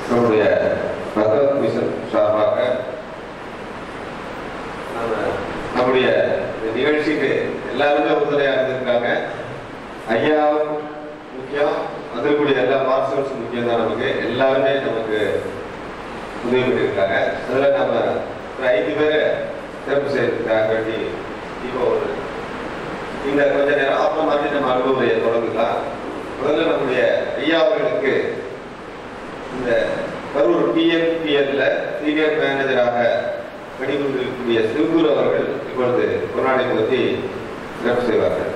நம்முடைய பகவத் மிஷன் சார்பாக நம்ம நம்முடைய இந்த நிகழ்ச்சிக்கு எல்லாருமே உறுதுணையாக இருந்திருக்காங்க ஐயாவும் முக்கியம் வந்திருக்கக்கூடிய எல்லா மாஸ்டர்ஸ் முக்கியம் தான் நமக்கு எல்லாருமே நமக்கு உதவி பண்ணியிருக்காங்க அதில் நம்ம ஒரு ஐந்து பேரை சிறப்பு செய்யறதுக்காக வேண்டி இப்போ ஒரு இந்த கொஞ்ச நேரம் அப்புறம் மறுபடியும் நம்ம அனுபவத்தை தொடங்கலாம் முதல்ல நம்முடைய ஐயா அவர்களுக்கு இந்த கரூர் டிஎன்பிஎல்ல சீனியர் மேனேஜராக பணிபுரியக்கூடிய சிவகுரு அவர்கள் இப்பொழுது கொரோனாவை பற்றி சிறப்பு செய்வார்கள்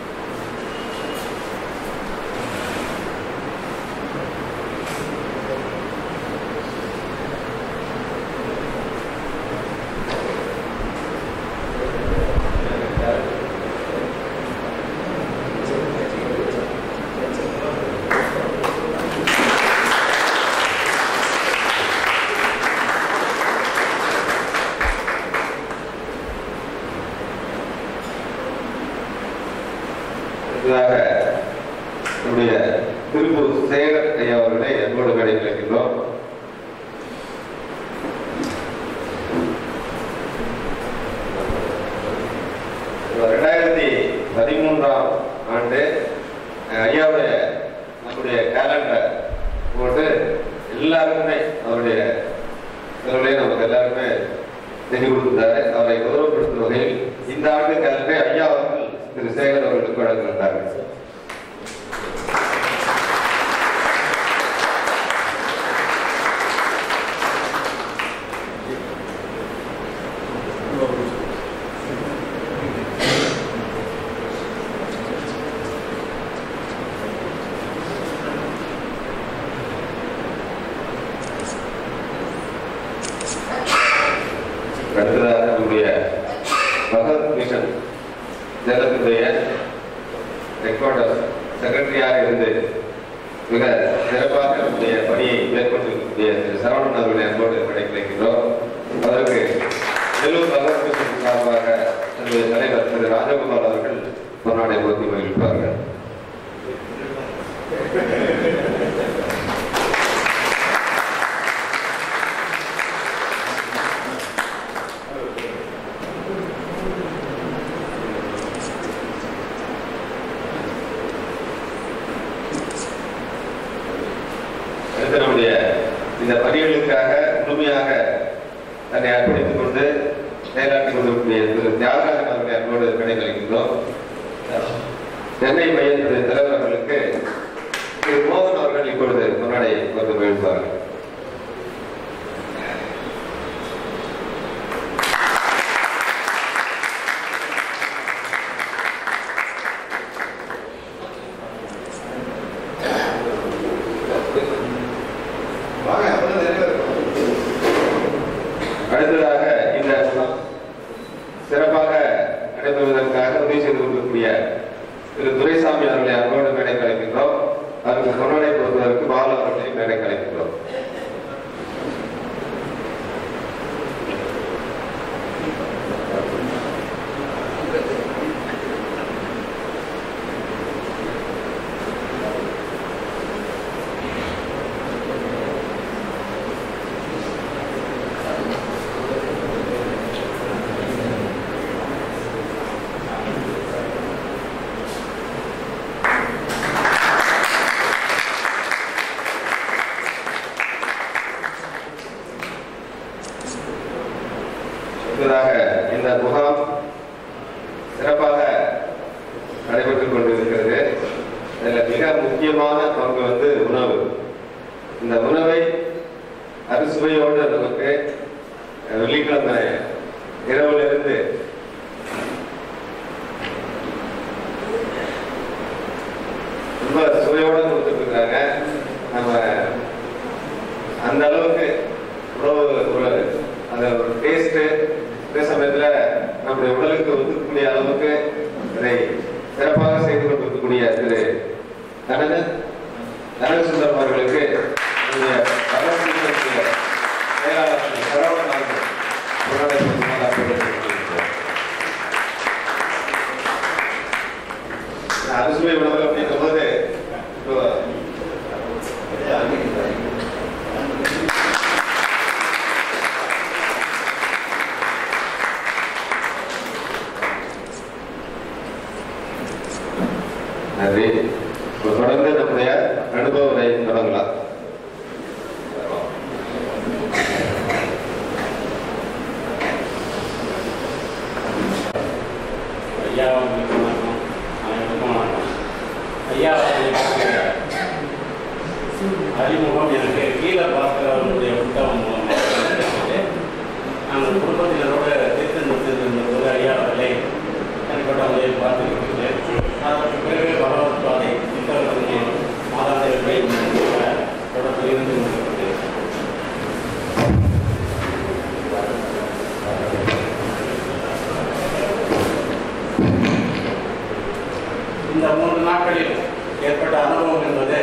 அடுத்ததாக நம்முடைய திருப்பூர் சேகர் ஐயா அவர்களை அன்போடு கிடைக்கின்றோம் ரெண்டாயிரத்தி பதிமூன்றாம் ஆண்டு அஹ், ஐயாவுடைய நம்முடைய கேலண்டர் போட்டு எல்லாருக்குமே அவருடைய செலவுலையும் நமக்கு எல்லாருக்குமே செஞ்சு கொடுத்தாரு அவரை கௌரவப்படுத்தும் வகையில் இந்த ஆண்டு கேலண்டரை ஐயா அவர்கள் திரு சேகர் அவர்களுக்கு வழங்குகின்றார்கள் அடுத்ததாக நம்முடைய பகத் மிஷன் ஜலத்துடைய ரெக்கார்டர் செக்ரட்டரியாக இருந்து மிக சிறப்பாக நம்முடைய பணியை மேற்கொண்டிருக்கக்கூடிய திரு சரவணன் அவர்களை அன்போடு கிடைக்கின்றோம் அதற்கு நெல்லூர் பகத் மிஷன் சார்பாக நம்முடைய தலைவர் திரு ராஜகோபால் அவர்கள் பொன்னாடை போட்டி மகிழ்ப்பார்கள் அடுத்து நம்முடைய இந்த பணிகளுக்காக முழுமையாக தன்னை அர்ப்பணித்துக் கொண்டு செயலாற்றிக் கொண்டிருக்கக்கூடிய திரு தியாகராஜன் அவர்களை அன்போடு கிடைக்கின்றோம் சென்னை மையத்துடைய தலைவர் அவர்களுக்கு திரு மோகன் அவர்கள் இப்பொழுது முன்னாடி வந்து மகிழ்வார்கள் அடுத்ததாக இந்த முகாம் சிறப்பாக நடைபெறுவதற்காக உதவி செய்து கொண்டிருக்கக்கூடிய திரு துரைசாமி அவர்களை அன்போடு மேடை கலைக்கின்றோம் அவருக்கு கொரோனை கொடுப்பதற்கு பாலு அவர்களை மேடை கலைக்கின்றோம் அடுத்ததாக இந்த முகாம் சிறப்பாக நடைபெற்றுக் கொண்டிருக்கிறது இதில் மிக முக்கியமான பங்கு வந்து உணவு இந்த உணவை அறுசுவையோடு நமக்கு அஹ், வெள்ளிக்கிழமை இரவுல இருந்து ரொம்ப சுவையோட கொடுத்துட்டு இருக்காங்க நம்ம அந்த அளவுக்கு உணவு ஒரு அந்த ஒரு டேஸ்ட் அதே சமயத்துல நம்முடைய உடலுக்கு ஒத்துக்கக்கூடிய அளவுக்கு இதை சிறப்பாக செய்து கொண்டிருக்கக்கூடிய திரு கனக கனகசுந்தரம் அவர்களுக்கு நம்முடைய பகவத்கீதையுடைய செயலாளர் திரு சரவணன் அவர்கள் உரையாடல் மூலமாக தெரிவித்துக் கொள்கிறோம். அறிமுகம் எனக்கு கீழே பாஸ்கரவருடைய புத்தகம் மூலமாக கிடைச்சது. நாங்கள் குடும்பத்தினரோட திருத்தன் போது ஐயா அவர்களை தனிப்பட்ட முறையில் பார்த்துக்கிட்டு அதற்கு பிறகு பகவத் பாதை புத்தகத்திற்கு மாதாந்திரங்களை தொடர்பு இருந்து கொண்டிருக்கிறது இந்த மூன்று நாட்களில் ஏற்பட்ட அனுபவம் என்பது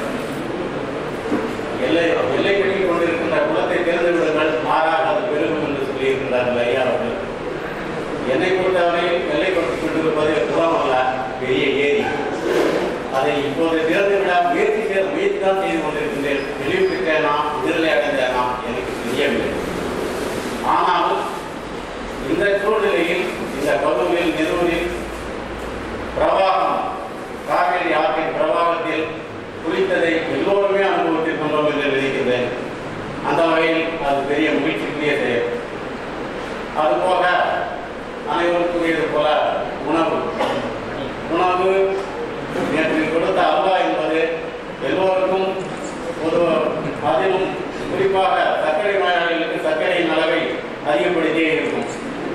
எல்லை எல்லை கட்டி கொண்டிருக்கின்ற குலத்தை தேர்ந்து விடுங்கள் மாறாக அது பெருகும் என்று சொல்லியிருக்கிறார்கள் ஐயா அவர்கள் என்னை பொறுத்தவரையில் எல்லை கொடுத்து கொண்டிருப்பது குலம் அல்ல பெரிய ஏரி அதை இப்போது திறந்து விட முயற்சி செய்ய முயற்சி தான் செய்து கொண்டிருக்கின்றேன் தெளிவு பெற்றேனா விடுதலை அடைந்தேனா எனக்கு தெரியவில்லை ஆனால் இந்த சூழ்நிலையில் இந்த பகுதியில் நெருவலில் பிரவாகம் காவேரி ஆற்றின் பிரவாகத்தில் குளித்ததை எல்லோருமே அனுபவத்தில் கொண்டோம் என்று நினைக்கின்றேன் அந்த வகையில் அது பெரிய முயற்சிக்குரிய செயல் அதுபோக அனைவருக்குரியது போல உணவு உணவு நேற்று கொடுத்த அல்வா என்பது எல்லோருக்கும் ஒரு அதிலும் குறிப்பாக சர்க்கரை நோயாளிகளுக்கு சர்க்கரையின் அளவை அதிகப்படுத்தியே இருக்கும்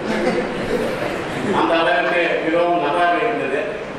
அந்த அளவுக்கு மிகவும் நன்றாக இருந்தது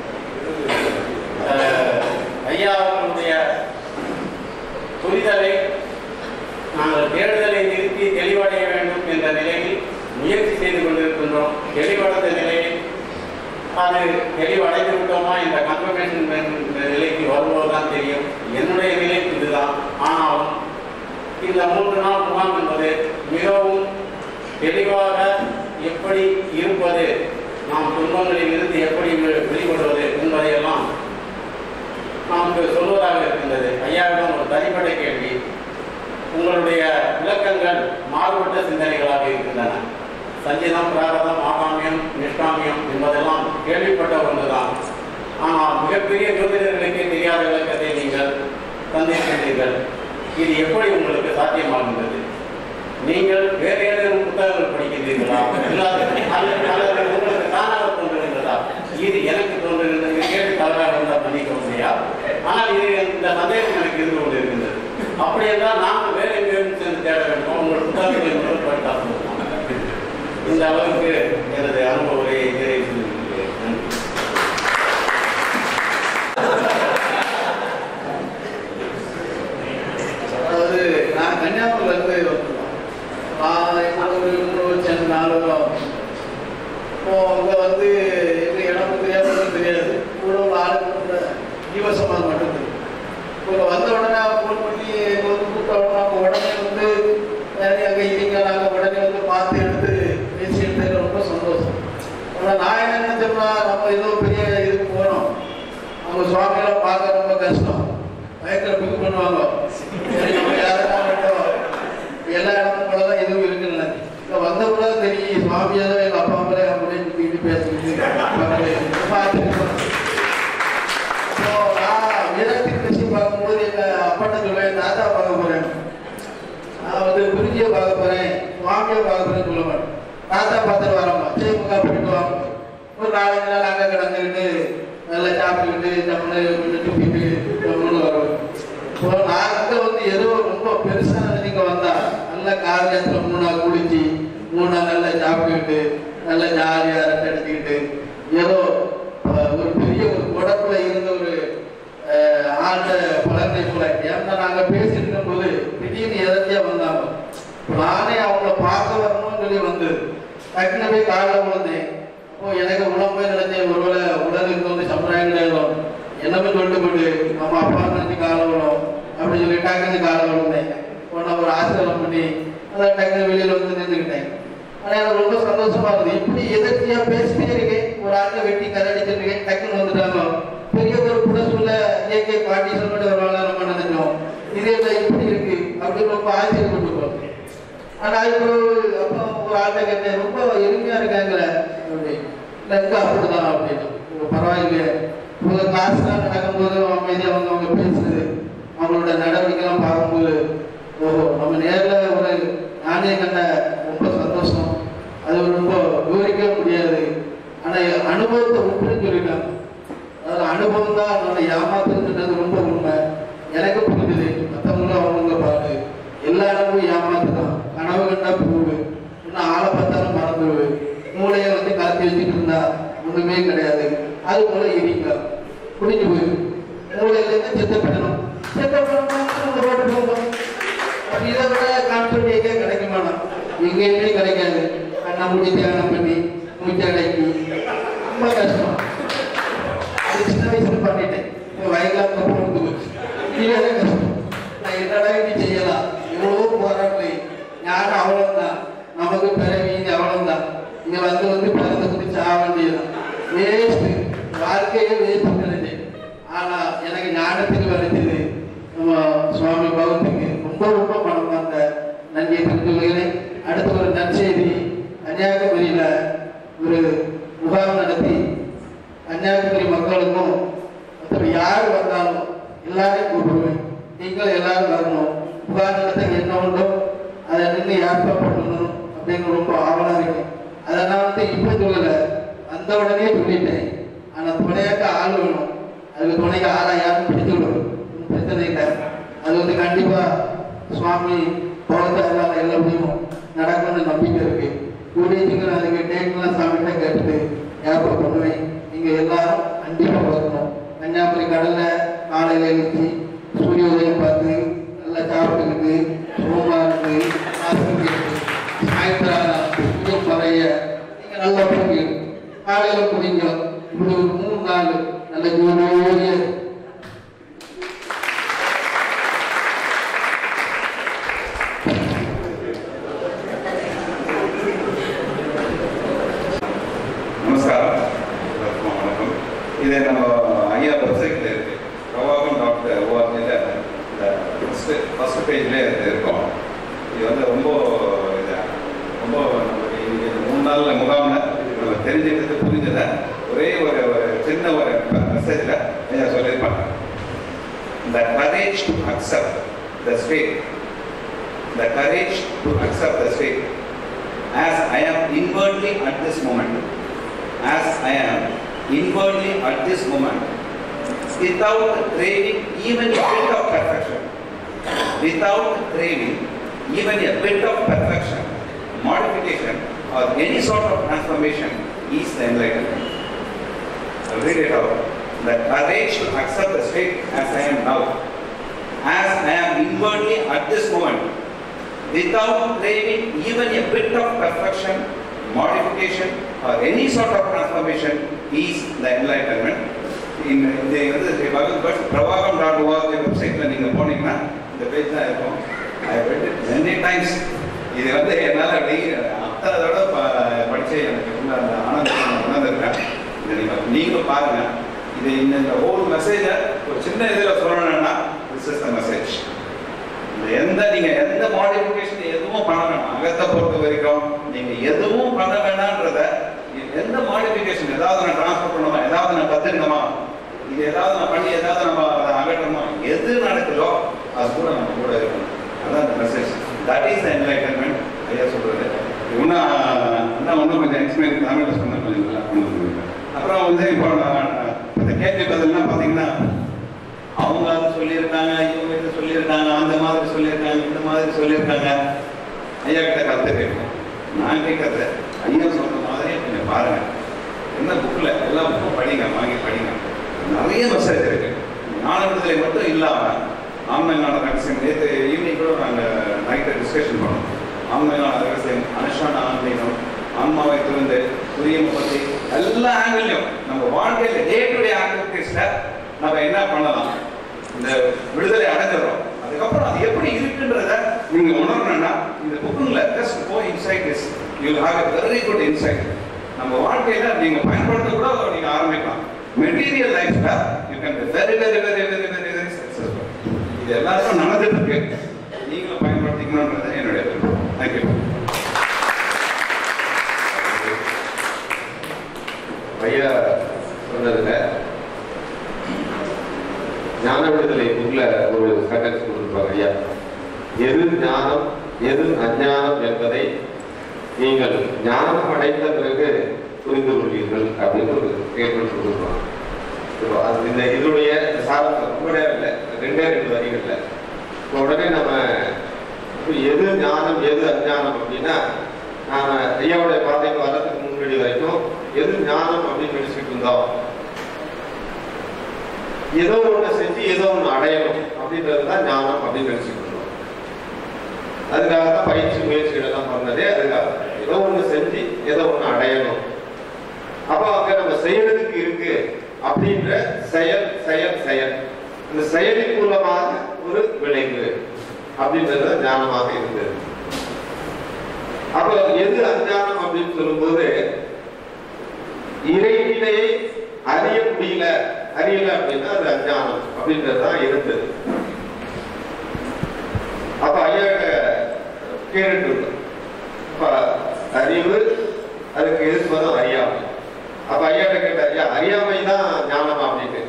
அஹ், ஐயா அவர்களுடைய புரிதலை நாங்கள் தேடுதலை நிறுத்தி தெளிவடைய வேண்டும் என்ற நிலையில் முயற்சி செய்து கொண்டிருக்கின்றோம் தெளிவடைந்த நிலையில் அது தெளிவடைந்து விட்டோமா இந்த கன்ஃபர்மேஷன் நிலைக்கு வரும்போதுதான் தெரியும் என்னுடைய நிலை இதுதான் ஆனாலும் இந்த மூன்று நாள் முகாம் என்பது மிகவும் தெளிவாக எப்படி இருப்பது நாம் துன்பங்களில் இருந்து எப்படி வெ- வெளிப்படுவது என்பதையெல்லாம் நமக்கு சொல்வதாக இருக்கின்றது ஐயாவிடம் ஒரு தனிப்பட்ட கேள்வி உங்களுடைய விளக்கங்கள் மாறுபட்ட சிந்தனைகளாக இருக்கின்றன சஞ்சீதம் பிராரதம் ஆகாமியம் நிஷ்காமியம் என்பதெல்லாம் கேள்விப்பட்ட ஒன்றுதான் ஆனால் மிகப்பெரிய ஜோதிடர்களுக்கே தெரியாத விளக்கத்தை நீங்கள் தந்திருக்கின்றீர்கள் இது எப்படி உங்களுக்கு சாத்தியமாகின்றது நீங்கள் வேறு ஏதேனும் புத்தகங்கள் படிக்கின்றீர்களா இல்லாத அல்லது அல்லது உங்களுக்கு தானாக தோன்றுகின்றதா இது எனக்கு தோன்றுகின்றது இது கேட்டு தவறாக இருந்தால் மன்னிக்க முடியாது ஆனால் இது இந்த சந்தேகம் எனக்கு இருந்து கொண்டு இருக்கின்றது அப்படி என்றால் நாங்கள் வேறு எங்கேயும் சென்று தேட வேண்டும் உங்கள் புத்தகங்களை முதல் படித்தால் போதும். இந்த அளவுக்கு எனது அனுபவ உரையை நிறைவு செய்திருக்கிறேன் நன்றி. அதாவது நான் கன்னியாகுமரியில இருந்து வந்தோம் நான் எங்க ஒரு மூணு வருஷம் நாலு வரும் இப்போ அங்கே வந்து எங்க இடம் தெரியாது தெரியாது கூட உள்ள ஆளுங்க கூட ஜீவசமான் மட்டும் தெரியும் இப்போ வந்த உடனே ஃபோன் பண்ணி எங்க வந்து கூப்பிட்ட உடனே அவங்க உடனே வந்து சரி அங்கே இருக்கீங்க நாங்கள் உடனே வந்து பார்த்து எடுத்து பேசி எடுத்தது ரொம்ப சந்தோஷம் ஆனால் நான் என்ன நினைச்சோம்னா நம்ம ஏதோ பெரிய இதுக்கு போகிறோம் அவங்க சுவாமியெல்லாம் பார்க்க ரொம்ப கஷ்டம் பயத்தில் புக் பண்ணுவாங்க சரி நம்ம யாருக்கா மட்டும் எல்லா இடமும் போல தான் எதுவும் இருக்குன்னு இப்போ வந்த கூட தெரியும் சுவாமியை தான் எங்கள் அப்பா அம்மாவே அப்படியே தூக்கிட்டு பேசிக்கிட்டு பார்த்துருக்கோம் இப்போ நான் வீரத்தின் கட்சி பார்க்கும்போது எங்கள் அப்பாட்ட சொல்லுவேன் தாத்தா பார்க்க போகிறேன் நான் வந்து குருஜியை பார்க்க போகிறேன் சுவாமியை பார்க்க போகிறேன்னு சொல்ல மாட்டேன் தாத்தா பார்த்துட்டு வரோம்மா திமுக போயிட்டு வாங்க ஒரு நாலஞ்சு நாள் அங்கே கிடந்துக்கிட்டு நல்லா சாப்பிட்டுக்கிட்டு நம்மளு கொஞ்சம் துப்பிட்டு நம்மளும் வரோம் இப்போ நான் அங்கே வந்து ஏதோ ரொம்ப பெருசாக நினைக்க வந்தா நல்லா காவியத்தில் மூணு நாள் குளிச்சு மூணு நாள் நல்லா சாப்பிட்டுக்கிட்டு நல்லா ஜாலியாக அரட்டை அடிச்சுக்கிட்டு ஏதோ அஹ், ஒரு பெரிய ஒரு உடம்புல இருந்த ஒரு அஹ், ஆண்ட பலனை போல ஏன்னா நாங்கள் பேசிட்டு இருக்கும்போது திடீர்னு எதற்கையா வந்தாங்க நானே அவங்கள பார்க்க வரணும்னு சொல்லி வந்து டக்குனு போய் காலில் விழுந்தேன் அப்போ எனக்கு உடம்பு போய் நினைச்சேன் ஒருவேளை உடலுக்கு வந்து சம்பிரதாயங்கள் ஏதும் என்னமே சொல்லிட்டு போட்டு நம்ம அப்பா நினைச்சு காலை விடும் அப்படின்னு சொல்லி டக்குனு காலை விழுந்தேன் உடனே ஒரு ஆசிரியம் பண்ணி அதான் டக்குனு வெளியில் வந்து நின்றுக்கிட்டேன் ஆனால் எனக்கு ரொம்ப சந்தோஷமா இருந்தது இப்படி எதிர்த்தியா பேசிட்டே இருக்கேன் ஒரு ஆளுங்க வெட்டி கதடிச்சிட்டு இருக்கேன் டக்குன்னு வந்துட்டாங்க பெரிய ஒரு புடசூல இயற்கை பாட்டி சொல்லிட்டு வருவாங்க நம்ம நினைச்சோம் இது என்ன இப்படி இருக்கு அப்படின்னு ரொம்ப ஆச்சரியப்பட்டு போகிறேன் ஆனா இப்போ அப்போ ஒரு ஆள்கிட்ட கேட்டேன் ரொம்ப எளிமையா இருக்காங்களே அப்படி லெக்க அப்படிதான் அப்படின்னு "ஓ, பரவாயில்லையே உங்க கிளாஸ்லாம் நடக்கும்போது அமைதியா அவங்க அவங்க பேசுறது அவங்களோட நடவடிக்கைலாம் பார்க்கும்போது ஓஹோ நம்ம நேர்ல ஒரு நானே கண்ட ரொம்ப சந்தோஷம் அது ரொம்ப விவரிக்க முடியாது ஆனா அனுபவத்தை விட்டுன்னு சொல்லிட்டாங்க அதாவது அனுபவம் தான் நம்மளை ஏமாத்துறது ரொம்ப உண்மை எனக்கு புரிஞ்சுது மற்றவங்க ஒண்ணுமே கிடையாது அது போல இருங்க முடிஞ்சு போயிடும் மூளையிலேருந்து சித்தப்படணும் சித்தப்படணும் ரோட்டு போகணும் அப்ப இதை விட கான்ஃபிடென்டே கிடைக்க மாட்டோம் எங்கேயுமே கிடைக்காது கண்ணை மூடி தியானம் பண்ணி மூச்சு அடக்கி ரொம்ப கஷ்டம் அது சின்ன வயசுல பண்ணிட்டேன் இப்போ வயதில் அப்புறம் வந்து போச்சு இதுவே கஷ்டம் நான் என்னடா இப்படி செய்யலாம் இவ்வளோ போராட்டம் ஞானம் அவ்வளவுதான் நமக்கு பிறவி அவ்வளவுதான் இங்க வந்து வந்து பிறந்து குடிச்சு ஆக வேண்டியதுதான் வேஸ்ட் வாழ்க்கையே வேஸ்ட் நினைச்சேன் ஆனா எனக்கு ஞானத்துக்கு வருது நம்ம சுவாமி பகவத்துக்கு ரொம்ப ரொம்ப மனமார்ந்த நன்றியை தெரிந்து கொள்கிறேன் அடுத்து ஒரு நற்செய்தி கன்னியாகுமரியில ஒரு முகாம் நடத்தி கன்னியாகுமரி மக்களுக்கும் மற்ற யார் வந்தாலும் எல்லாரையும் கூப்பிடுவேன் நீங்கள் எல்லாரும் வரணும் புகார் நடத்த என்ன உண்டோ அதை நின்று ஏற்பாடு பண்ணணும் அப்படின்னு ரொம்ப ஆவலாக இருக்கேன் அதை நான் வந்து இப்போ சொல்லலை வந்த உடனே சொல்லிட்டேன் ஆனால் துணையாக்க ஆள் வேணும் அதுக்கு துணைக்கு ஆளா யாரும் பிடிச்சு விடும் பிரச்சனை இல்லை அது வந்து கண்டிப்பா சுவாமி பௌத்தாரால் எல்லாத்தையும் நடக்கும்னு நம்பிக்கை இருக்கு கூடிய சீக்கிரம் அதுக்கு டேட்லாம் சாமிகிட்ட கேட்டுட்டு ஏற்பாடு பண்ணுவேன் நீங்க எல்லாரும் கண்டிப்பா வரணும் கன்னியாகுமரி கடல்ல காலையில எழுச்சி சூரிய உதயம் பார்த்து நல்லா சாப்பிட்டுக்கிட்டு ரூமா இருக்கு சாப்பிட்டுக்கிட்டு சாயந்தரம் சூரியன் மறைய நீங்க நல்லா தூங்கி காலையில குடிங்க இப்படி ஒரு மூணு நாள் நல்ல ஜோதிய நமஸ்காரம் எல்லாருக்கும் வணக்கம் இது நம்ம ஐயா வெப்சைட்டில் இருக்கு பிரவாகம் டாக்டர் ஓஆர்ஜியில் இந்த ஃபஸ்ட்டு ஃபஸ்ட் பேஜ்லேயே இது இருக்கும் இது வந்து ரொம்ப இது ரொம்ப நமக்கு இன்னைக்கு இந்த மூணு நாள் முகாமில் நம்ம தெரிஞ்சுக்கிறது புரிஞ்சதை ஒரே ஒரு ஒரு சின்ன ஒரு மெசேஜில் ஐயா சொல்லியிருப்பாங்க இந்த courage to accept the state the courage to accept the state as I am inwardly at this moment, as I am inwardly at this moment, without craving even a bit of perfection, without craving even a bit of perfection, modification, or any sort of transformation is the enlightenment. I'll read it out. The courage to accept the state as I am now, as I am inwardly at this moment, without craving even a bit of perfection, modification, or any sort of transformation is the enlightenment. இந்த இந்த வந்து பகவத் பிரபாகம் dot O R G வெப்சைட்டில் நீங்கள் போனீங்கன்னா இந்த page தான் இருக்கும் I read it many times இது வந்து என்னால் அப்படி அத்தனை தடவை ப- படிச்சு எனக்கு உள்ள அந்த ஆனந்தத்தை நான் உணர்ந்திருக்கேன் இதை நீங்கள் நீங்களும் பாருங்கள் இது இந்த இந்த ஹோல் மெசேஜை ஒரு சின்ன இதில் சொல்லணும்னா திஸ் இஸ் த மெசேஜ் இந்த எந்த நீங்க எந்த மாடிஃபிகேஷன் எதுவும் பண்ண வேணாம் அகத்தை பொறுத்த வரைக்கும் நீங்க எதுவும் பண்ண வேணான்றத எ- எந்த மாடிஃபிகேஷன் ஏதாவது நான் ட்ரான்ஸ்ஃபர் பண்ணணுமா ஏதாவது நான் கத்துக்கணுமா இது ஏதாவது நான் பண்ணி ஏதாவது நம்ம அதை அகற்றணுமா எது நடக்குதோ அது கூட நம்ம கூட இருக்கணும் அதான் இந்த message that is the enlightenment ஐயா சொல்றது இன்னும் இன்னும் ஒன்றும் கொஞ்சம் எக்ஸ்பிளைன் தமிழில் சொன்ன கொஞ்சம் நல்லா கொண்டு வந்துருக்கேன். அப்புறம் வந்து இப்போ நான் இந்த கேள்வி பதில்லாம் பார்த்தீங்கன்னா அவங்க அது சொல்லியிருக்காங்க இவங்க இது சொல்லியிருக்காங்க அந்த மாதிரி சொல்லியிருக்காங்க இந்த மாதிரி சொல்லியிருக்காங்க ஐயா கிட்ட கருத்து கேட்கணும் நான் கேட்கறது ஐயா சொன்ன மாதிரியே கொஞ்சம் பாருங்க என்ன புக்கில் எல்லா புக்கும் படிங்க வாங்கி படிங்க நிறைய மெசேஜ் இருக்கு ஞான விடுதலை மட்டும் இல்லாமல் ஆன்ம ஞான ரகசியம் நேற்று ஈவினிங் கூட நாங்கள் நைட்டை டிஸ்கஷன் பண்ணோம் ஆன்ம ஞான ரகசியம் அனுஷ்டான ஆன்மீகம் ஆன்மாவை திறந்து புரிய பற்றி எல்லா ஆங்கிலையும் நம்ம வாழ்க்கையில் டே டு டே ஆக்டிவிட்டீஸில் நம்ம என்ன பண்ணலாம் இந்த விடுதலை அடைஞ்சிடறோம் அதுக்கப்புறம் அது எப்படி இருக்குன்றத நீங்க உணரணும்னா இந்த புக்குங்கள just go inside this you have a very good insight நம்ம வாழ்க்கையில நீங்க பயன்படுத்த கூட நீங்க ஆரம்பிக்கலாம் மெட்டீரியல் லைஃப்ல you can be very very very very very very successful இது எல்லாருக்கும் நடந்துட்டு இருக்கு நீங்களும் பயன்படுத்திக்கணும்ன்றது என்னுடைய தேங்க்யூ ஐயா சொன்னதுல ஞான விடுதலை புக்ல ஒரு சென்டென்ஸ் கொடுத்துருப்பாங்க ஐயா எது ஞானம் எது அஞ்ஞானம் என்பதை நீங்கள் ஞானம் அடைந்த பிறகு புரிந்து கொள்வீர்கள் அப்படின்னு ஒரு ஸ்டேட்மெண்ட் கொடுத்துருப்பாங்க இப்போ அது இந்த இதனுடைய சாரம் ரொம்ப நேரம் இல்லை ரெண்டே ரெண்டு வரிகள்ல இப்போ உடனே நம்ம இப்போ எது ஞானம் எது அஞ்ஞானம் அப்படின்னா நாம ஐயாவுடைய பாதைக்கு வர்றதுக்கு முன்னாடி வரைக்கும் எது ஞானம் அப்படின்னு நினைச்சிட்டு இருந்தோம் ஏதோ ஒண்ணு செஞ்சு ஏதோ ஒண்ணு அடையணும் அப்படின்றது தான் ஞானம் அப்படின்னு நினைச்சிட்டு இருந்தோம் அதுக்காக தான் பயிற்சி முயற்சிகள் எல்லாம் பண்ணதே அதுக்காக ஏதோ ஒண்ணு செஞ்சு ஏதோ ஒண்ணு அடையணும் அப்போ அங்க நம்ம செய்யறதுக்கு இருக்கு அப்படின்ற செயல் செயல் செயல் இந்த செயலின் மூலமாக ஒரு விளைவு அப்படின்றது தான் ஞானமாக இருந்தது அப்போ எது அஞ்ஞானம் அப்படின்னு சொல்லும்போது இறைநிலையை அறிய முடியல அறியல அப்படின்னா அது அஞ்ஞானம் அப்படின்றது தான் இருந்தது அப்ப ஐயா கேட்டுட்டு இருந்தோம். அப்ப அறிவு அதுக்கு எது பதம் அறியாமை அப்ப ஐயா கேட்ட ஐயா அறியாமை தான் ஞானமா அப்படின்னு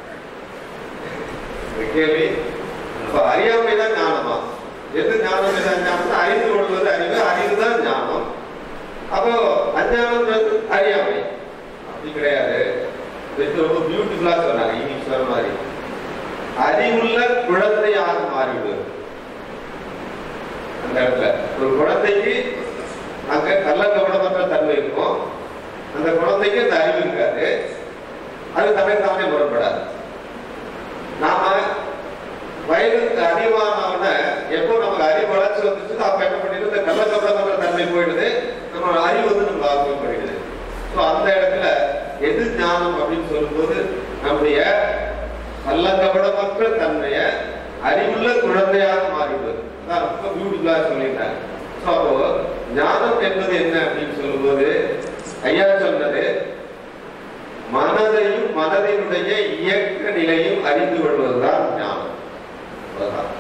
ஒரு கேள்வி அப்ப அறியாமை தான் ஞானமா எது ஞானம் எது அஞ்ஞானம் அறிந்து கொள்வது அறிவு அறிவு தான் ஞானம் அப்போ அஞ்ஞானம்ன்றது அறியாமை அப்படி கிடையாது இது ரொம்ப பியூட்டிஃபுல்லா சொன்னாங்க இன்னைக்கு சொன்ன மாதிரி அறிவுள்ள குழந்தையாக மாறிவிடுவது அந்த இடத்துல ஒரு குழந்தைக்கு அங்க கள்ள கவனமற்ற தன்மை இருக்கும் அந்த குழந்தைக்கு அந்த அறிவு இருக்காது அது தன்னை தானே முரண்படாது நாம வயதுக்கு அதிகமானவன எப்போ நமக்கு அறிவு வளர்ச்சி வந்துச்சுன்னா அப்ப என்ன பண்ணிடுது இந்த கள்ள கவனமற்ற தன்மை போயிடுது நம்ம அறிவு வந்து நம்ம ஆக்கியப்படுகிறது ஸோ அந்த இடத்துல எது ஞானம் அப்படின்னு சொல்லும்போது நம்முடைய கள்ளக்கபடமற்ற தன்மையை அறிவுள்ள குழந்தையாக மாறிவிடுது அதான் ரொம்ப பியூட்டிஃபுல்லா சொல்லிட்டாங்க ஸோ அப்போ ஞானம் என்பது என்ன அப்படின்னு சொல்லும்போது ஐயா சொன்னது மனதையும் மனதினுடைய இயக்க நிலையும் அறிந்து கொள்வதுதான் ஞானம் அவ்வளவுதான்.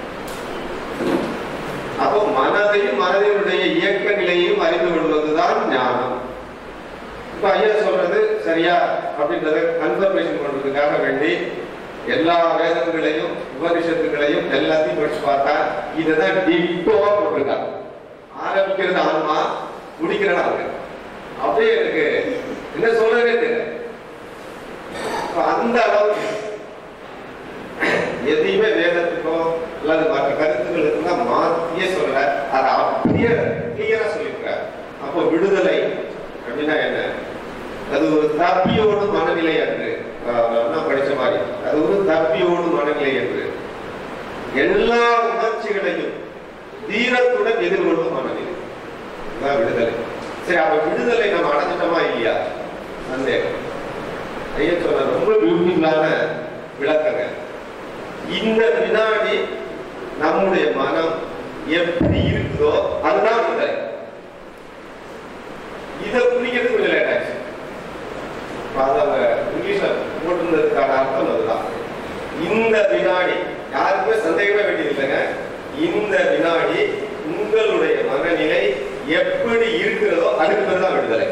அப்போ மனதையும் மனதினுடைய இயக்க நிலையும் அறிந்து கொள்வதுதான் ஞானம் இப்ப ஐயா சொல்றது சரியா அப்படின்றத கன்ஃபர்மேஷன் பண்றதுக்காக வேண்டி எல்லா வேதங்களையும் உபனிஷத்துகளையும் எல்லாத்தையும் படிச்சு பார்த்தா இதுதான் டிட்டோவா போட்டிருக்காங்க ஆரம்பிக்கிறது ஆன்மா முடிக்கிறது ஆன்மா அப்படியே எனக்கு என்ன சொல்றதே தெரியல அப்ப அந்த அளவுக்கு எதையுமே வேதத்துக்கோ அல்லது மற்ற கருத்துக்களுக்கெல்லாம் மாத்தியே சொல்ல அதை அப்படியே கிளியரா சொல்லியிருக்கார் அப்போ விடுதலை அப்படின்னா என்ன அது ஒரு தப்பியோடு மனநிலை அன்று ஆஹ் நான் படிச்ச மாதிரி அது ஒரு தப்பியோடு மனநிலை என்று எல்லா உணர்ச்சிகளையும் தீரத்துடன் எதிர்கொள்ளும் மனநிலை இதுதான் விடுதலை சரி அப்ப விடுதலை நம்ம அடைஞ்சிட்டோமா இல்லையா சந்தேகம் ஐயா சொன்ன ரொம்ப பியூட்டிஃபுல்லான விளக்கங்க இந்த வினாடி நம்முடைய மனம் எப்படி இருக்குதோ அதுதான் விடுதலை இதை புரிக்கிறது கொஞ்சம் லேட் ஆச்சு இப்ப அது அவங்க இங்கிலீஷ்ல போட்டிருந்ததுக்கான அர்த்தம் அதுதான் இந்த வினாடி யாருக்குமே சந்தேகமே வேண்டியது இல்லைங்க இந்த வினாடி உங்களுடைய மனநிலை எப்படி இருக்கிறதோ அதுக்கு பேர் தான் விடுதலை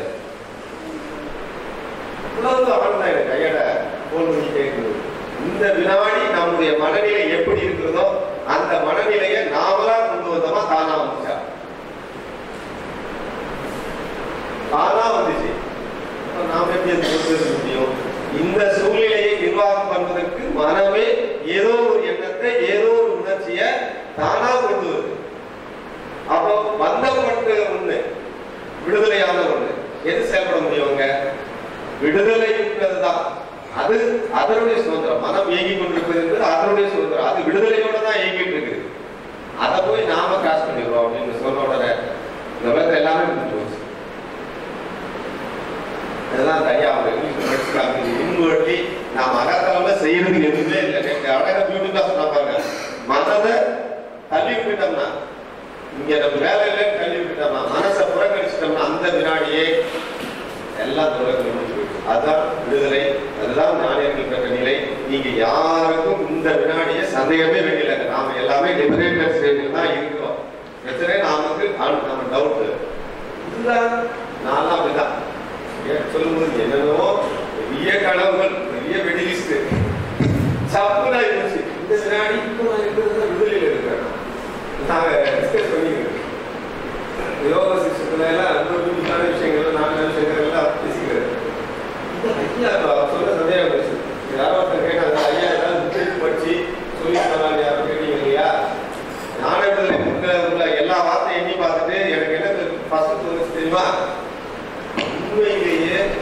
இவ்வளவு ஆனந்தம் எனக்கு கையோட போன் பண்ணி கேட்குது இந்த வினாடி நம்முடைய மனநிலை எப்படி இருக்கிறதோ அந்த மனநிலையை நாமளா கொண்டு வந்தோமா தானா வந்துச்சா தானா வந்துச்சு அப்ப நாம எப்படி அதை கொண்டு வர முடியும் இந்த சூழ்நிலையை நிர்வாகம் பண்ணுவதற்கு மனமே ஏதோ ஒரு எண்ணத்தை ஏதோ ஒரு உணர்ச்சியை தானா கொண்டு வருது அப்போ பந்தப்பட்ட ஒண்ணு விடுதலையான ஒண்ணு எது செயல்பட முடியுங்க விடுதலைன்றது தான் அது அதனுடைய சுதந்திரம் மனம் இயங்கி கொண்டிருப்பது என்பது அதனுடைய சுதந்திரம் அது விடுதலையோட தான் இயங்கிட்டு இருக்குது அதை போய் நாம கிராஸ் பண்ணிடுறோம் அப்படின்னு சொன்ன உடனே இந்த உலகத்துல எல்லாமே முடிஞ்சு போச்சு இதெல்லாம் தனியா அவங்க இங்கிலீஷ் படிச்சுக்காங்க இன்வெர்ட்லி நாம அகத்தளவுல செய்யறதுக்கு எதுவுமே இல்லை நேற்று அழகா பியூட்டிஃபுல்லா சொன்னா பாருங்க மனதை தள்ளி விட்டுட்டோம்னா இங்க நம்ம வேலை இல்லைன்னு தள்ளி விட்டுட்டோம்னா மனசை புறக்கணிச்சிட்டோம்னா அந்த வினாடியே எல்லாம் தொடர்ந்து முடிஞ்சு போயிடுச்சு. அதுதான் விடுதலை அதுதான் ஞானியர்கள் பெற்ற நிலை நீங்க யாருக்கும் இந்த வினாடியே சந்தேகமே வேண்டியதில்லை நாம எல்லாமே லிபரேட்டர் ஸ்டேஜில் தான் இருக்கிறோம் பிரச்சனை நமக்கு ஆன்- நம்ம டவுட் இதுதான் நான்லாம் அப்படிதான் ஏன் சொல்லும்போது என்னென்னவோ பெரிய கனவுகள் பெரிய வெடிலிஸ்ட் சப்புனா இருந்துச்சு இந்த வினாடி இப்போ நான் இருக்கிறது விடுதலையில் இருக்கிறேன் நாங்க டிஸ்கஸ் பண்ணிக்கிறோம் யோக சிஸ்டத்துல எல்லாம் ரொம்ப பியூட்டிஃபுல்லான விஷயங்கள் நாலு விஷயங்கள் எல்லாம் பேசிக்கிறது இந்த ஐயா அவர் சொல்ல சந்தேகம் போச்சு யாரோ ஒருத்தர் கேட்டாங்க ஐயா ஏதாவது புத்தகம் படிச்சு சொல்லி சொன்னாங்க யாரும் கேட்டீங்க இல்லையா ஞானத்துல உள்ள உள்ள எல்லா வார்த்தையும் எண்ணி பார்த்துட்டு எனக்கு என்ன ஃபர்ஸ்ட் தோணுச்சு தெரியுமா உண்மையிலேயே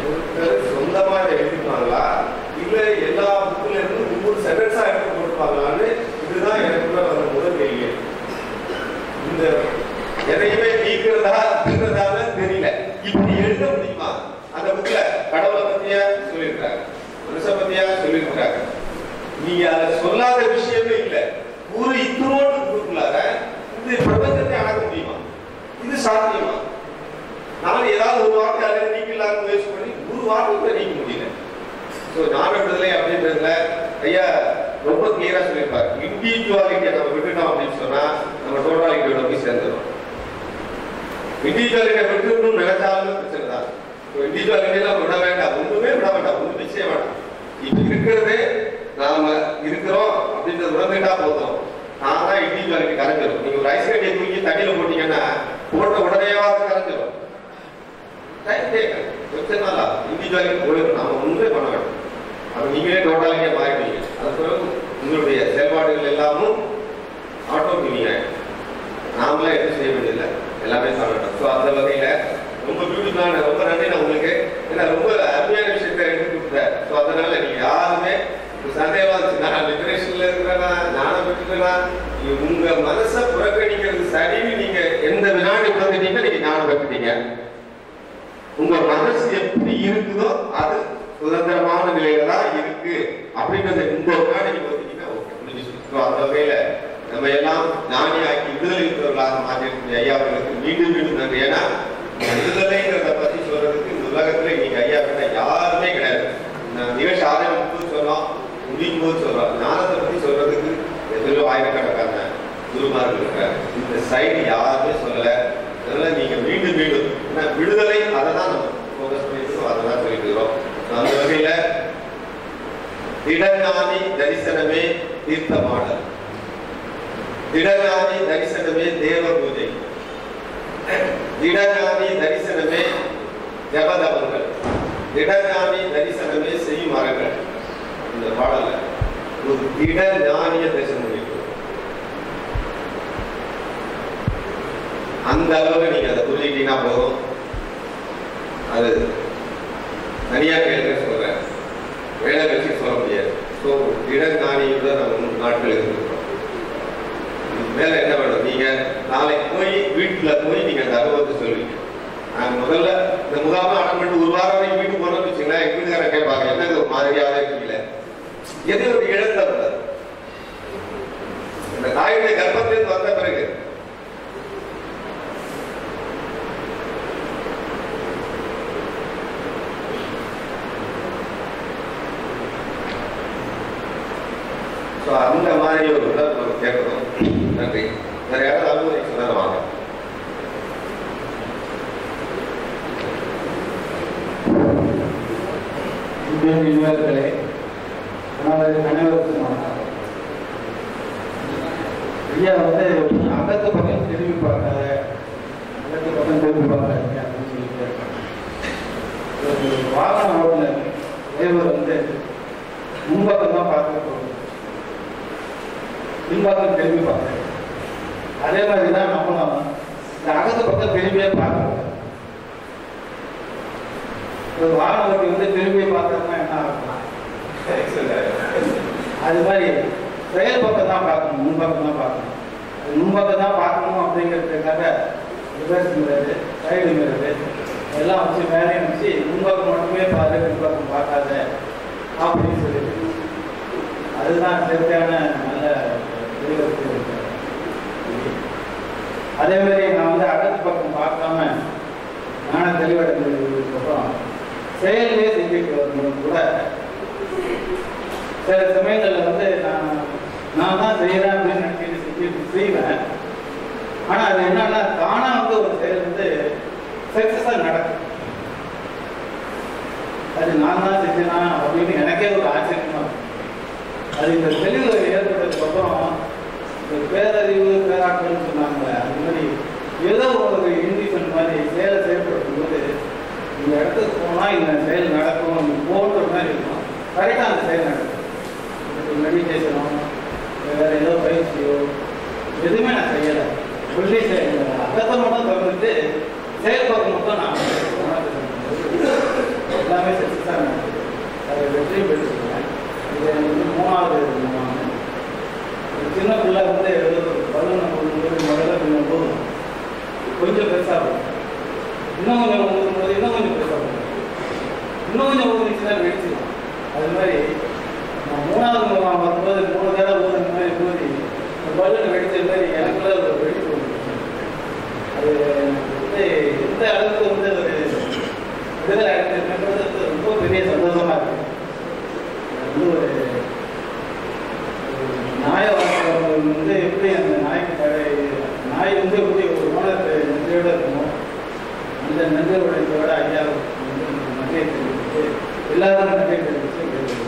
எதையுமே நீக்கிறதா தின்றதான்னு தெரியல இப்படி எழுத முடியுமா அந்த புக்ல கடவுளை பத்தியா சொல்லியிருக்காங்க மனுஷ பத்தியா சொல்லியிருக்காங்க நீங்க அதை சொல்லாத விஷயமே இல்ல ஒரு இத்தனோடு புக்குள்ளார இந்த பிரபஞ்சத்தை அடக்க முடியுமா இது சாத்தியமா நான் ஏதாவது ஒரு வார்த்தை அதில் நீக்கலாம்னு முயற்சி பண்ணி ஒரு வார்த்தை கூட நீக்க முடியல ஸோ ஞான விடுதலை அப்படின்றதுல ஐயா ரொம்ப கிளியரா சொல்லியிருப்பாரு இண்டிவிஜுவாலிட்டியை நம்ம விட்டுட்டோம் அப்படின்னு சொன்னா நம்ம டோட்டாலிட்டியோட போய் சேர்ந்துடும் இண்டிவிஜுவாலிட்டியை விட்டுணும்னு நினைச்சாலும் பிரச்சனை தான் இண்டிவிஜுவாலிட்டியெல்லாம் விட வேண்டாம் ஒண்ணுமே விட வேண்டாம் ஒன்றும் நிச்சயம் வேண்டாம் இப்ப இருக்கிறதே நாம இருக்கிறோம் அப்படின்றது உணர்ந்துட்டா போதும் நான் தான் இண்டிவிஜுவாலிட்டி கரைஞ்சிடும் நீங்க ஒரு ஐஸ் கட்டியை தூக்கி தண்ணியில போட்டீங்கன்னா போட்ட உடனேவாது கரைஞ்சிடும் டைம் டேக்கன் கொஞ்ச நாளா இண்டிவிஜுவாலிட்டி போயிடும் நாம ஒன்றுமே பண்ண வேண்டாம் அது நீங்களே டோட்டாலிட்டியா மாறிடுவீங்க அது பிறகு உங்களுடைய செயல்பாடுகள் எல்லாமும் ஆட்டோமேட்டிக் நாமளே எதுவும் செய்ய வேண்டியதில்லை எல்லாமே பண்ணட்டும் ஸோ அந்த வகையில ரொம்ப பியூட்டிஃபுல்லான ரொம்ப நன்றி நான் உங்களுக்கு ஏன்னா ரொம்ப அருமையான விஷயத்தை எடுத்து கொடுத்தேன் ஸோ அதனால நீங்க யாருமே ஒரு சந்தேகமா இருந்துச்சு நான் லிபரேஷன்ல இருக்கிறேனா ஞானம் பெற்றுட்டேனா நீங்க உங்க மனசை புறக்கணிக்கிறது சரின்னு நீங்க எந்த வினாடி உணர்ந்துட்டீங்க நீங்க ஞானம் பெற்றுட்டீங்க உங்க மனசு எப்படி இருக்குதோ அது சுதந்திரமான நிலையில தான் இருக்கு அப்படின்றத இந்த ஒரு நாள் நீங்க ஒத்துக்கிட்டா ஓகே முடிஞ்சு ஸோ அந்த வகையில நம்ம எல்லாம் ஞானியாக்கி விடுதலை இருக்கிறவர்களாக மாற்றிருக்கிற ஐயா அவர்களுக்கு மீண்டும் மீண்டும் நன்றி ஏன்னா இந்த விடுதலைங்கிறத பத்தி சொல்றதுக்கு இந்த உலகத்துல இன்னைக்கு ஐயா கிட்ட யாருமே கிடையாது நான் நிகழ்ச்சி ஆரம்பிக்கும் போது சொன்னோம் முடியும் போது சொல்றோம் ஞானத்தை பத்தி சொல்றதுக்கு எதிரோ ஆயிரக்கணக்கான குருமார்கள் இருக்காங்க இந்த சைடு யாருமே சொல்லல அதனால நீங்க மீண்டும் மீண்டும் ஏன்னா விடுதலை அதை தான் நம்ம ஃபோக்கஸ் பண்ணிட்டு அதை தான் சொல்லிட்டு இருக்கிறோம் அந்த வகையில திடஞானி தரிசனமே தீர்த்தமாடல் திடஞானி தரிசனமே தேவ பூஜை திடஞானி தரிசனமே ஜபதபங்கள் திடஞானி தரிசனமே செய்யும் மரங்கள் இந்த பாடல்ல ஒரு திட ஞானிய தரிசனம் பண்ணிட்டு அந்த அளவுக்கு நீங்க அதை புரிஞ்சுக்கிட்டீங்கன்னா போதும் அது தனியா கேளுங்க சொல்றேன் வேலை வச்சு சொல்ல முடியாது ஸோ இடஞானியோட நம்ம மூணு நாட்கள் இருந்திருக்கோம் இதுக்கு மேல என்ன வேணும் நீங்க நாளைக்கு போய் வீட்டுல போய் நீங்க அந்த அனுபவத்தை சொல்லுவீங்க நாங்க முதல்ல இந்த முகாம அட்டன் பண்ணிட்டு ஒரு வாரம் வரைக்கும் வீட்டுக்கு போனோம்னு வச்சுங்களேன் எங்க வீட்டுக்காரன் கேட்பாங்க என்ன இது ஒரு மாதிரியாவே இருக்கீங்களே எது ஒரு இழந்த இந்த தாயுடைய கர்ப்பத்திலிருந்து வந்த பிறகு ஸோ அந்த மாதிரி ஒரு உணர்வு நம்ம கேட்கணும் நன்றி வேற யாராவது அனுமதி சொன்னாலும் வாங்க இந்தியன் யுனிவர்களே நமது அனைவருக்கும் வணக்கம் ஐயா வந்து அகத்து பக்கம் திரும்பி பார்க்காத அகத்து பக்கம் திரும்பி பார்க்காதீங்க அப்படின்னு சொல்லிட்டு இருக்காங்க. ஒரு வாகன ஓட்டுநர் டிரைவர் வந்து முன்பக்கம் தான் பார்க்க போகணும் பின்பக்கம் திரும்பி பார்க்கணும் அதே மாதிரி தான் நம்மளும் இந்த அகத்து பக்கம் திரும்பியே பார்க்கணும் ஒரு வாகன ஓட்டி வந்து திரும்பி பார்த்தோம்னா என்ன ஆகும் அது மாதிரி செயல் பக்கம் தான் பார்க்கணும் முன்பக்கம் தான் பார்க்கணும் அது முன்பக்கம் தான் பார்க்கணும் அப்படிங்கிறதுக்காக ரிவர்ஸ் மிரரு சைடு மிரரு எல்லாம் வச்சு மேலேயும் வச்சு முன்பக்கம் மட்டுமே பாரு பின்பக்கம் பார்க்காத அப்படின்னு சொல்லிட்டு அதுதான் சரியான நல்ல தெளிவுக்கு அதே மாதிரி நான் வந்து அகத்து பக்கம் பார்க்காம ஞான தெளிவடைந்ததுக்கு அப்புறம் செயலே செஞ்சுட்டு வரும்போது கூட சில சமயங்கள்ல வந்து நான் நான் தான் செய்யறேன் அப்படின்னு நினைச்சிட்டு செஞ்சுட்டு செய்வேன் ஆனா அது என்னன்னா தானா வந்து ஒரு செயல் வந்து சக்சஸா நடக்கும் அது நான் தான் செஞ்சேனா அப்படின்னு எனக்கே ஒரு ஆச்சரியமா இருக்கும் அது இந்த தெளிவு ஏற்பட்டதுக்கு அப்புறம் இந்த பேரறிவு பேராற்றல்னு சொன்னாங்க அந்த மாதிரி ஏதோ ஒரு இண்டிஷன் மாதிரி செயலை செயல்படுத்தும் போது இந்த இடத்துக்கு போனால் இந்த செயல் நடக்கும் நம்ம போன்ற மாதிரி இருக்கும் கரெக்டாக அந்த செயல் நடக்கும் இதுக்கு மெடிடேஷனோ வேற ஏதோ பயிற்சியோ எதுவுமே நான் செய்யலை சொல்லி செய்யல அகத்தை மட்டும் திறந்துட்டு செயல்பாடு மட்டும் நான் எல்லாமே சக்ஸஸாக நடக்குது அதை வெற்றி பெற்றுருக்கேன் இது எனக்கு வந்து மூணாவது மூணாவது ஒரு சின்ன பிள்ளை வந்து எழுதுறது பதினொன்று போது முதல்ல கொஞ்சம் போதும் இன்னும் கொஞ்சம் ஊதும் போது இன்னும் கொஞ்சம் பெருசாக இன்னும் கொஞ்சம் ஊதுச்சுன்னா வெடிச்சிடும் அது மாதிரி நான் மூணாவது முறை வரும்போது மூணு தடவை ஊதுன மாதிரி ஊதி இந்த பலூன் வெடிச்ச மாதிரி எனக்குள்ள ஒரு வெடிப்பு வந்துச்சு. அது வந்து எந்த அளவுக்கு வந்து ஒரு விடுதலை அடைஞ்சிருக்குன்றது வந்து ரொம்ப பெரிய சந்தோஷமா இருக்கு அது வந்து ஒரு ஒரு நாய வளர்க்குறவங்க வந்து எப்படி அந்த நாய்க்கு தடை நாய் வந்து எப்படி ஒரு ஓனருக்கு நன்றியோட இருக்குமோ அந்த நன்றி உழைப்போட ஐயா வந்து நன்றியை தெரிவித்து எல்லாரும் நன்றியை தெரிவித்து கேட்டுக்கிறேன்.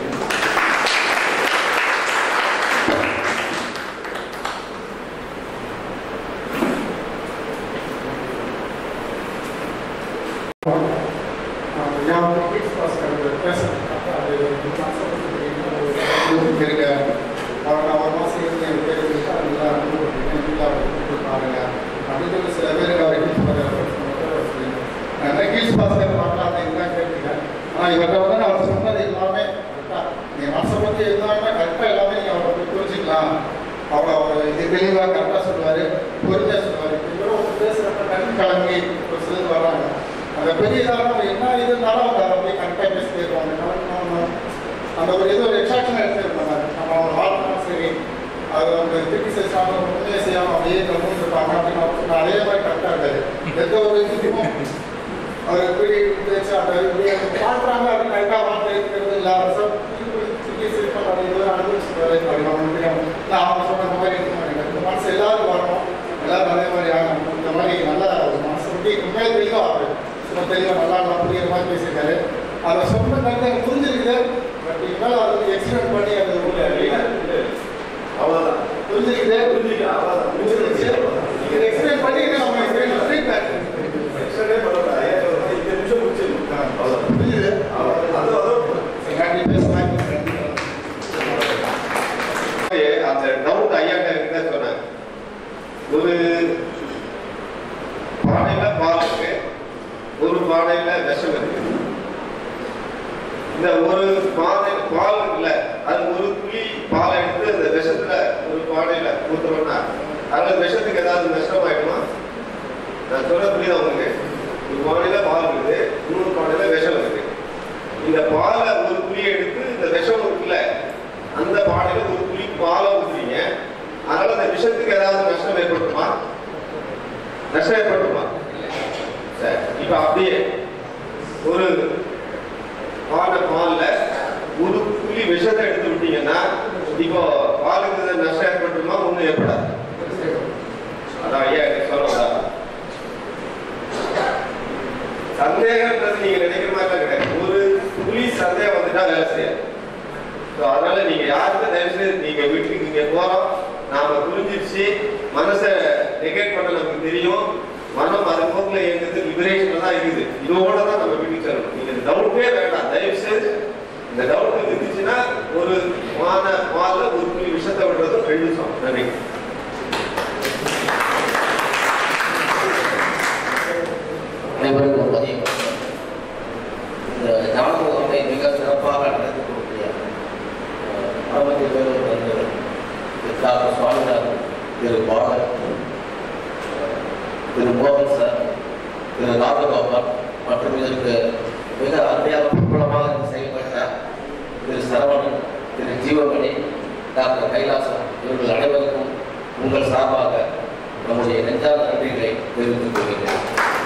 இவர்கிட்ட வந்து அவர் சொன்னது எல்லாமே கரெக்டா நீங்க மனசை பத்தி எல்லாமே கரெக்டா எல்லாமே நீங்க அவரை போய் புரிஞ்சுக்கலாம் அவர் அவர் இது தெளிவா கரெக்டா சொல்லுவாரு புரிஞ்சா சொல்லுவாரு இவரோட ஒரு பேசுறப்ப கண் கலங்கி ஒரு சிலர் வர்றாங்க அந்த பெரிய இதால நம்ம என்ன இதுனாலும் அவங்க அதை போய் கரெக்டா பேசி கேட்பாங்க கலக்கணும் அந்த ஒரு இது ஒரு எக்ஸாக்ஷன் எடுத்துருப்பாங்க நம்ம அவங்க வாழ்க்கணும் சரி அது அவங்க திருப்பி செய்யாம உண்மையை செய்யாம அப்படியே கவனம் இருப்பாங்க அப்படின்னு அவர் சொன்னார். அதே மாதிரி கரெக்டா இருக்காரு எந்த ஒரு இதுக்கும் அவர் எப்படி பேச்சு அந்த இப்படி அந்த பாடுறாங்க அது கரெக்டா வார்த்தை இருக்கிறது இல்ல அவர் சொல் திருப்பி சிரிப்பாங்க அது இது அனுபவிச்சுருவாரு அப்படி நம்ம தெரியும் நான் அவங்க சொன்ன மாதிரி இருக்க மாட்டேங்க இந்த மனசு எல்லாரும் வரணும் எல்லாரும் அதே மாதிரி ஆகணும் இந்த மாதிரி நல்லா ஒரு மனசு விட்டு உண்மையை தெளிவா அவர் சும்மா தெளிவா நல்லா நல்லா புரியுற மாதிரி பேசியிருக்காரு அதை சொன்ன கருத்தை எனக்கு புரிஞ்சிருக்குது பட் இருந்தாலும் அதை வந்து எக்ஸ்பிளைன் பண்ணி அந்த ஒரு அவ்வளோதான் புரிஞ்சுக்கிட்டே புரிஞ்சுக்கிட்டு அவ்வளோதான் புரிஞ்சுக்கிச்சு நீங்கள் எக்ஸ்பிளைன் பண்ணி நம்ம ஃபீட்பேக் எக்ஸ்பிளைனே பண்ணக்கூடாது இந்த நிமிஷம் முடிச்சிருக்கோம் அவ்வளோதான் புரியுது அவ்வளோதான் அது அதுவும் காட்டி பேசலாம் அந்த டவுட் ஐயாட்ட இருக்குதா சொன்னாங்க ஒரு பானையில பால் இருக்கு ஒரு பானையில விஷம் இருக்கு இந்த ஒரு பானை பால் இருக்குல்ல அது ஒரு துளி பாலை எடுத்து அந்த விஷத்துல ஒரு பானையில ஊத்துறோம்னா அதுல விஷத்துக்கு ஏதாவது நஷ்டம் ஆயிடுமா நான் சொல்ல புரியுதா உங்களுக்கு ஒரு பானையில பால் இருக்குது இன்னொரு பானையில விஷம் இருக்கு இந்த பாலை ஒரு துளி எடுத்து இந்த விஷம் இருக்குல்ல அந்த பானையில ஒரு துளி பாலை ஊத்துறீங்க அதனால அந்த விஷத்துக்கு ஏதாவது நஷ்டம் ஏற்பட்டுமா நஷ்டம் ஏற்பட்டுமா சரி இப்ப அப்படியே ஒரு பானை பால்ல ஒரு துளி விஷத்தை எடுத்து விட்டீங்கன்னா இப்போ பாலுக்கு நஷ்டம் ஏற்பட்டுமா ஒண்ணும் ஏற்படாது அதான் ஐயா எனக்கு சொல்றதா சந்தேகம்ன்றது நீங்க நினைக்கிற மாதிரி கிடையாது ஒரு துளி சந்தேகம் வந்துட்டா வேலை செய்யாது So, அதனால நீங்க யாருக்கும் தயவு செய்து நீங்க வீட்டுக்கு இங்க போறோம் நாம புரிஞ்சிருச்சு மனசை நெகேட் பண்ண நமக்கு தெரியும் மனம் அது போக்குல இயங்குது லிபரேஷன்ல தான் இருக்குது இதோட தான் நம்ம வீட்டுக்கு செல்லணும் நீங்க டவுட்டே வேண்டாம் தயவு செய்து இந்த டவுட் இருந்துச்சுன்னா ஒரு மான பால்ல ஒரு துளி விஷத்தை விடுறது ரெண்டு நிமிஷம் நன்றி அனைவருக்கும் மதியம் வணக்கம். இந்த ஞாபகத்தை மிக சிறப்பாக நடத்தி கொடுக்கிய அறுபத்தி பேர் வந்து டாக்டர் சுவாமிநாதன் திரு பாலன் திரு மோகன் சார் திரு ராஜகோபால் மற்றும் இதற்கு மிக அருமையாக பிரபலமாக இருந்து செயல்பட்ட திரு சரவணன் திரு ஜீவமணி டாக்டர் கைலாசம் இவர்கள் அனைவருக்கும் உங்கள் சார்பாக நம்முடைய நெஞ்சார்ந்த நன்றிகளை தெரிவித்துக் கொள்கிறேன்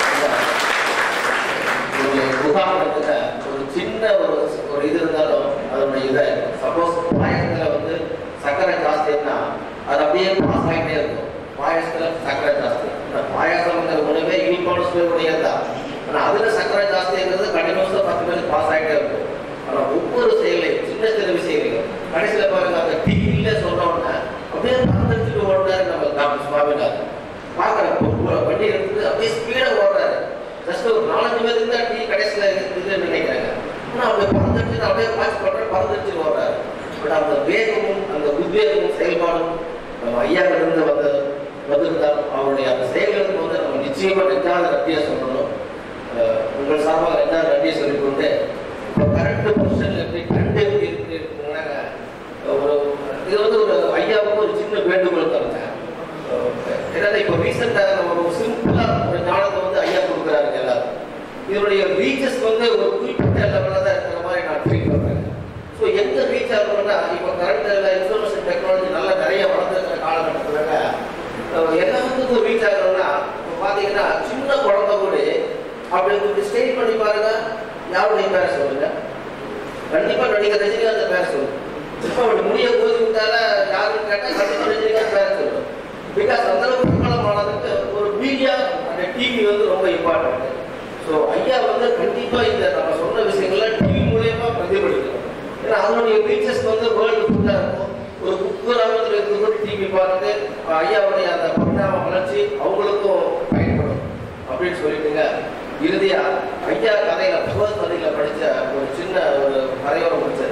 ஒரு உதாரணத்துல ஒரு சின்ன ஒரு ஒரு இது இருந்தாலும் அதனுடைய இதை சப்போஸ் பாயசத்துல வந்து சர்க்கரை ஜாஸ்தின்னா அது அப்படியே பாஸ் ஆகிட்டே இருக்கும் பாயசத்துல சர்க்கரை ஜாஸ்தி இந்த பாயாசம்ங்கிற உணவே இனிப்பான சுவை உடையதுதான் ஆனா அதுல சர்க்கரை ஜாஸ்திங்கிறது கண்டினியூஸா பத்து பேருக்கு பாஸ் ஆகிட்டே இருக்கும் ஆனா ஒவ்வொரு செயலையும் சின்ன சின்ன விஷயங்களையும் கடைசியில பாருங்க அந்த டீ இல்ல சொல்ற உடனே அப்படியே பறந்துட்டு ஓடுறாரு நம்ம டாக்டர் சுவாமிநாதன் பாக்குற வண்டி எடுத்துட்டு அப்படியே ஸ்பீடா ஓடுறாரு ஜஸ்ட் ஒரு நாலஞ்சு பேர் இருந்தா டீ கடைசியில் இருக்குதுன்னு நினைக்கிறாங்க ஆனால் அவங்க பறந்துட்டு அப்படியே வாட்ச் பண்ணுற பறந்துட்டு வர்றாரு பட் அந்த வேகமும் அந்த உத்வேகமும் செயல்பாடும் நம்ம ஐயா இருந்து வந்து வந்திருந்தால் அவருடைய அந்த செயல்களுக்கு வந்து நம்ம நிச்சயமா நெஞ்சாத நன்றியை சொல்லணும் அஹ் உங்கள் சார்பாக நெஞ்சாத நன்றியை சொல்லிக்கொண்டு இப்போ கரண்ட் பொசிஷன் எப்படி கரண்ட் எப்படி இருக்கு இருக்குன்னாங்க ஒரு இது வந்து ஒரு ஐயாவுக்கு ஒரு சின்ன வேண்டுகோள் தரேன் ஏன்னா இப்போ ரீசெண்டாக ஒரு சிம்பிளா ஒரு ஞானத்தை வந்து ஐயா கொடுக்குறாரு எல்லாரும் இதனுடைய ரீச்சஸ் வந்து ஒரு குறிப்பிட்ட லெவலில் தான் இருக்கிற மாதிரி நான் ஃபீல் பண்ணுறேன் ஸோ எங்க ரீச் ஆகணும்னா இப்போ கரண்ட் இன்ஃபர்மேஷன் டெக்னாலஜி நல்லா நிறைய வளர்ந்துருக்கிற காலகட்டத்தில் எல்லாத்துக்கும் ரீச் ஆகணும்னா இப்போ பார்த்தீங்கன்னா சின்ன குழந்தை கூட அப்படி கொஞ்சம் ஸ்டேட் பண்ணி பாருங்க யாருடைய பேரை சொல்லுங்க கண்டிப்பா நடிகர் ரஜினிகாந்த் பேரை சொல்லுங்க இப்போ அப்படி முடிய கோதி விட்டால யாருன்னு கேட்டால் கண்டிப்பா ரஜினிகாந்த் பேரை சொல்லுங்க பிகாஸ் அந்த அளவுக்கு பிரபலமானதுக்கு ஒரு மீடியா அந்த டிவி வந்து ரொம்ப இம்பார்ட்டன்ட் ஸோ ஐயா வந்து கண்டிப்பா இந்த நம்ம சொன்ன விஷயங்களை டிவி மூலியமா பிரதிபலிக்கணும் ஏன்னா அதனுடைய ரீச்சஸ் வந்து வேர்ல்டு ஃபுல்லாக இருக்கும் ஒரு குக்கிராமத்தில் இருக்கிறவங்க டிவி பார்த்து ஐயாவுடைய அந்த பரிணாம வளர்ச்சி அவங்களுக்கும் பயன்படும் அப்படின்னு சொல்லிட்டுங்க இறுதியா ஐயா கதையில பகவத் கதையில படிச்ச ஒரு சின்ன ஒரு கதையோட முடிச்சது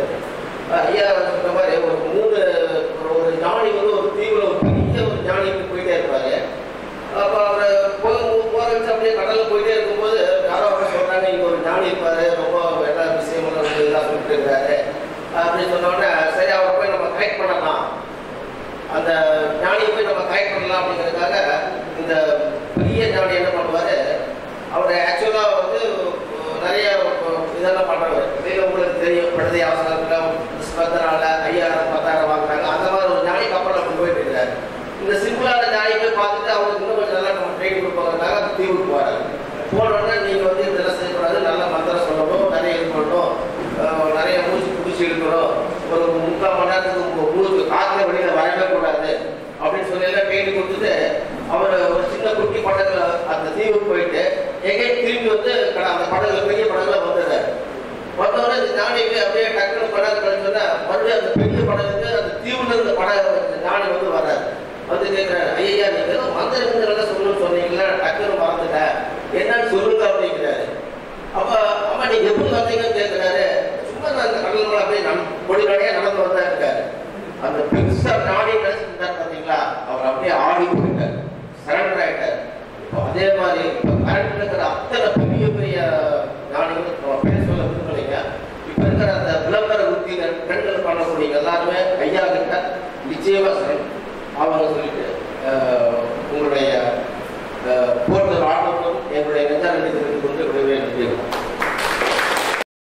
ஐயா சொன்ன மாதிரி ஒரு மூணு ஒரு ஒரு ஞானி வந்து ஒரு தீவுல ஒரு பெரிய ஒரு ஞானிக்கு போயிட்டே இருப்பாரு அப்போ அவர் போய் போற வச்சு அப்படியே கடல்ல போயிட்டே இருக்கும்போது யாரோ அவர் சொல்றாங்க இங்க ஒரு ஞானி இருப்பாரு ரொம்ப எல்லா விஷயங்களும் வந்து இதெல்லாம் சொல்லிட்டு இருக்காரு அப்படின்னு சொன்ன உடனே சரி அவரை போய் நம்ம கரெக்ட் பண்ணலாம் அந்த ஞானியை போய் நம்ம கரெக்ட் பண்ணலாம் அப்படிங்கிறதுக்காக இந்த பெரிய ஞானி என்ன பண்ணுவாரு அவர் ஆக்சுவலாக வந்து அஹ், நிறைய அஹ், இதெல்லாம் பண்ணுறாரு இதில் உங்களுக்கு தெரியும் படுதை அவசரத்தில் ஸ்பந்தனால ஐயாயிரம் பத்தாயிரம் வாங்குறாங்க அந்த மாதிரி ஒரு ஞானி கப்பல் அப்படி போயிட்டு இருக்காரு இந்த சிம்பிளான ஞானி போய் பார்த்துட்டு அவருக்கு இன்னும் கொஞ்சம் நல்லா நம்ம ட்ரெயின் கொடுப்பாங்கனால அந்த தீவுக்கு போகிறாரு போனோடனே நீங்கள் வந்து இதெல்லாம் செய்யக்கூடாது நல்ல மந்திரம் சொல்லணும் நிறைய இது பண்ணணும் அஹ், நிறைய மூச்சு பிடிச்சி இழுக்கணும் ஒரு முக்கால் மணி நேரத்துக்கு உங்க மூச்சு காற்றுல வெளியில வரவே கூடாது அப்படின்னு சொல்லி எல்லாம் ட்ரெயின் கொடுத்துட்டு அவர் ஒரு சின்ன குட்டி படகுல அந்த தீவுக்கு போயிட்டு எங்கே திரும்பி வந்து கட- அந்த படகுல பெரிய படகுல வந்துடுறாரு வந்தோடனே இந்த ஞானிக்கு அப்படியே டக்குனு படகு கழிச்சோன்னா மறுபடியும் அந்த பெரிய படகுக்கு அந்த தீவுல இருந்த படகு இந்த ஞானி வந்து வர்றாரு வந்து கேட்கிறாரு ஐயா நீங்க ஏதோ மந்திரம் எல்லாம் சொல்லணும்னு சொன்னீங்களா டக்குனு மறந்துட்டேன் என்னன்னு சொல்லுங்க அப்படிங்கிறாரு அப்ப அம்மா நீங்க எப்படி வந்தீங்கன்னு கேட்கிறாரு சும்மா நான் அந்த கடல் மேல அப்படியே நம் பொடி நடையா நடந்து வந்தா இருக்காரு அந்த பெருசா நாடி நினைச்சிருந்தாரு பாத்தீங்களா அவர் அப்படியே ஆடி போயிட்டார் சரண்டர் ஆயிட்டார் இப்போ அதே மாதிரி இப்போ கரண்ட்ல இருக்கிற அத்தனை பெரிய பெரிய ஞானிகள் நம்ம பேர் சொல்ல விரும்பலைங்க இப்ப இருக்கிற அந்த விளம்பர உத்தி பெண்கள் பண்ணக்கூடிய எல்லாருமே ஐயா கிட்ட நிச்சயமா சரண் அவங்க சொல்லிட்டு